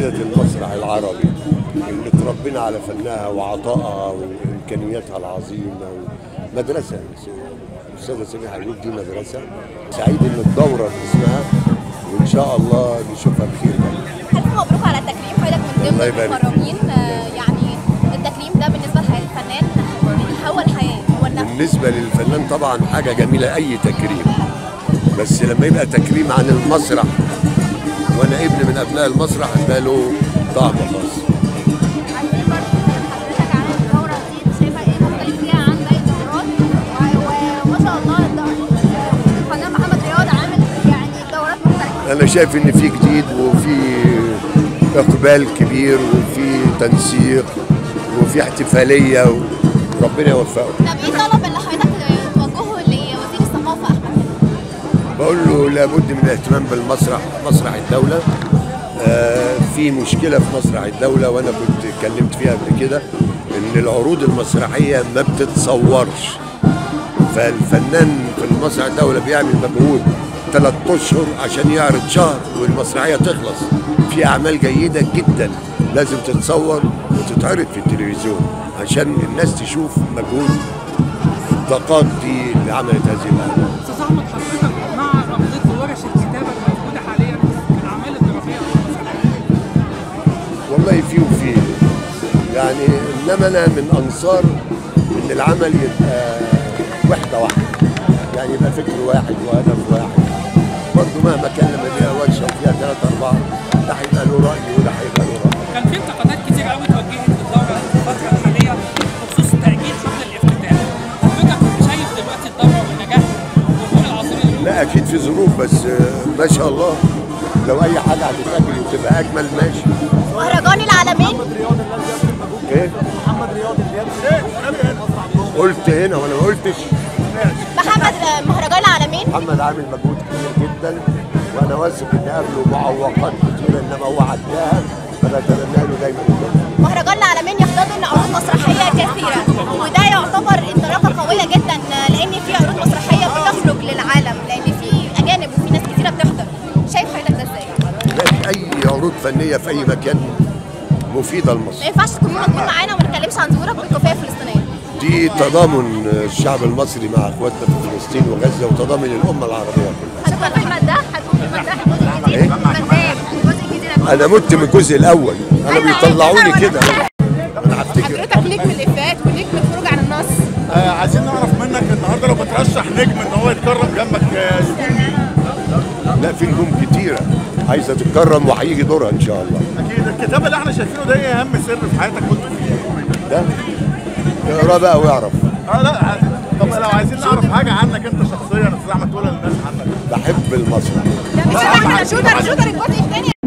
مدرسة المسرح العربي اللي تربينا على فنها وعطائها وإمكانياتها العظيمة مدرسة الأستاذة سميحة أيوب دي مدرسة سعيد إن الدورة اسمها وإن شاء الله نشوفها بخير ألف مبروك على التكريم حضرتك من ضمن الله يبارك فيك. المكرمين آه، يعني التكريم ده بالنسبة لحياة الفنان هو الحياة هو النفس بالنسبة للفنان طبعا حاجة جميلة أي تكريم بس لما يبقى تكريم عن المسرح وأنا ابن من أبناء المسرح ده له طعم خاص عايزين برضه حضرتك عن الدورة دي شايفة ايه مختلف فيها عن باقي الدورات و- وما شاء الله الد- الفنان محمد رياض عامل يعني دورات مختلفة أنا شايف إن في جديد وفي إقبال كبير وفي تنسيق وفي احتفالية وربنا يوفقه طب ايه الطلب اللي حضرتك توجهه لوزير الثقافة أحمد بقول له لابد من الاهتمام بالمسرح مسرح الدولة آه في مشكلة في مسرح الدولة وأنا كنت اتكلمت فيها قبل كده إن العروض المسرحية ما بتتصورش فالفنان في المسرح الدولة بيعمل مجهود ثلاث أشهر عشان يعرض شهر والمسرحية تخلص في أعمال جيدة جدا لازم تتصور وتتعرض في التلفزيون عشان الناس تشوف مجهود الطاقات دي اللي عملت هذه الأعمال استاذ احمد حضرتك مع رفض ورش الكتابه الموجوده حاليا في الاعمال الدراميه والمسرحيه والله في وفي يعني انما انا من انصار ان العمل يبقى وحده واحده يعني يبقى فكر واحد وهدف واحد برضه مهما كان لما فيها ورشه وفيها ثلاثه اربعه ده هيبقى له راي وده هيبقى له راي كان في انتقادات كتير قوي اتوجهت للدوره في الفتره الحاليه بخصوص تاجيل حفل الافتتاح حضرتك شايف دلوقتي الدوره والنجاح والجمهور العظيم اللي لا اكيد في ظروف بس آه، ما شاء الله لو اي حاجه هتتاكل وتبقى اجمل ماشي مهرجان العالمين ايه قلت هنا وانا ما قلتش محمد مهرجان العالمين محمد عامل مجهود كبير جدا وانا واثق ان قبله معوقات كتيره انما هو عداها فبتمنى له دايما التوفيق مهرجان العالمين يحتضن عروض مسرحيه كثيره وده يعتبر انطلاقه قويه جدا لان في عروض مسرحيه بتخرج للعالم لان في اجانب وفي ناس كثيره بتحضر شايف حضرتك ده ازاي؟ لا، اي عروض فنيه في اي مكان مفيده ما لمصر ينفعش تكون موجود معانا وما نتكلمش عن ظهورك بالكفايه الفلسطينيه دي تضامن الشعب المصري مع اخواتنا في فلسطين وغزه وتضامن الامه العربيه كلها هتكون في المداح هتكون في المداح الجزء الجديد إيه؟ مداح الجزء الجديد هتكون انا مت من الجزء الاول انا بيطلعوني كده انا هفتكر حضرتك ليك من الافات وليك من الخروج عن النص آه عايزين نعرف منك النهارده لو بترشح نجم ان هو يتكرم جنبك آه، يكون مين؟ لا في نجوم كتيره عايزه تتكرم وهيجي دورها ان شاء الله اكيد الكتاب اللي احنا شايفينه ده ايه اهم سر في حياتك كنت فيه؟ ده اقراه بقى واعرف اه لا عادي. طب لو عايزين نعرف حاجه عنك انت شخصيا استاذ احمد تقولها للناس عنك بحب المسرح ده مش احنا شوتر شوتر الجزء الثاني